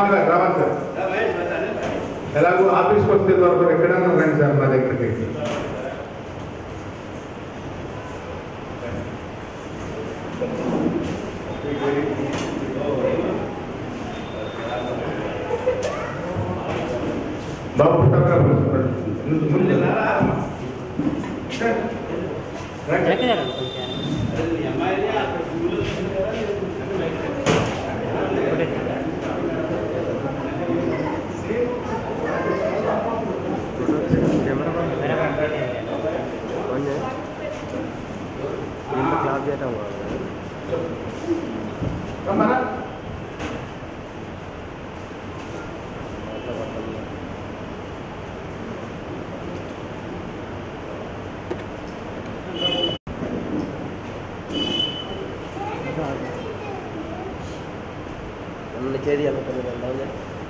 ఉస్మాన్ గారు రావాలి సార్ ఎలాగో ఆఫీస్కి వస్తే వరకు ఎక్కడైనా రండి సార్ మా దగ్గరికి బాబు ఫోటోగ్రాఫర్ ముందు క్లాప్ చేయటం కాదు రమ్మన్నా అన్న చేది అనుకున్నది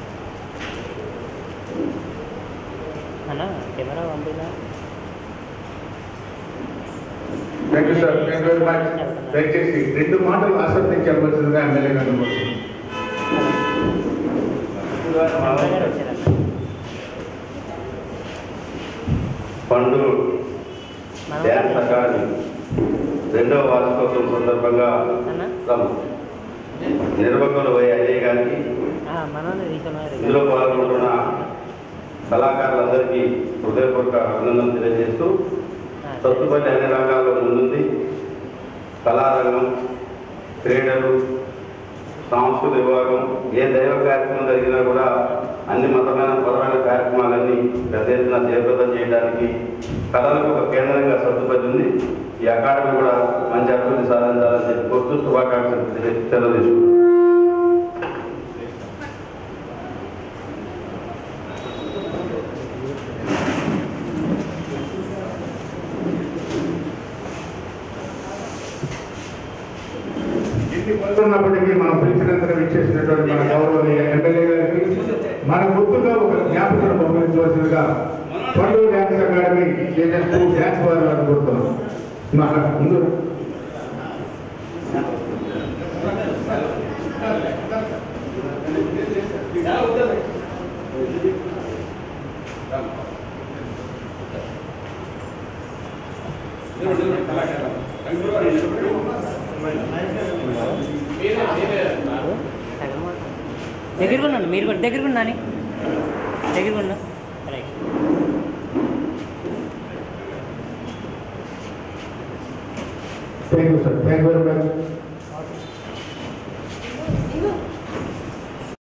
అన్న కెమెరా పంపినా thank you sir thank very much దయచేసి రెండు మాటలు ఆసక్తించవలసిందిగా ఎమ్మెల్యే గారు కోరుతున్నాను. గారు వచ్చారన్న పండు మన డ్యాన్స్ అకాడమీ రెండవ వార్షికోత్సవం సందర్భంగా అన్న తమ నిర్వాహకులు వై అజయ్ గారికి మనోళ్ళు ఇందులో పాల్గొంటున్న కళాకారులందరికీ హృదయపూర్వక అభినందనలు తెలియజేస్తూ సత్తుపల్లి అన్ని రంగాల్లో ముందుంది కళారంగం క్రీడలు సాంస్కృతిక విభాగం ఏ దైవ కార్యక్రమం జరిగినా కూడా అన్ని మతమైన పరమైన కార్యక్రమాలన్నీ పెద్ద ఎత్తున జయప్రదం చేయడానికి కళలకు ఒక కేంద్రంగా సర్దుపడి ఉంది ఈ అకాడమీ కూడా మంచి అభివృద్ధి సాధించాలని చెప్పి కోరుతూ శుభాకాంక్షలు తెలియ- తెలియజేసుకుంటున్నాను ఎన్ని పనులు ఉన్నప్పటికీ మనం పిలిచినంతగా ఇచ్చేసినటువంటి మన గౌరవనీయ ఎమ్మెల్యే గారికి మన గుర్తుగా ఒక జ్ఞాపకం పంపించవలసిందిగా పండుగ డ్యాన్స్ అకాడమీ చేసేస్తూ డ్యాన్స్ వారు అని కోరుతున్నాం మన ముందు దగ్గరకు ఉన్నాను మీరు కూడా దగ్గరకు ఉన్నాను దగ్గరకు ఉన్నా right thank you sir thank you very much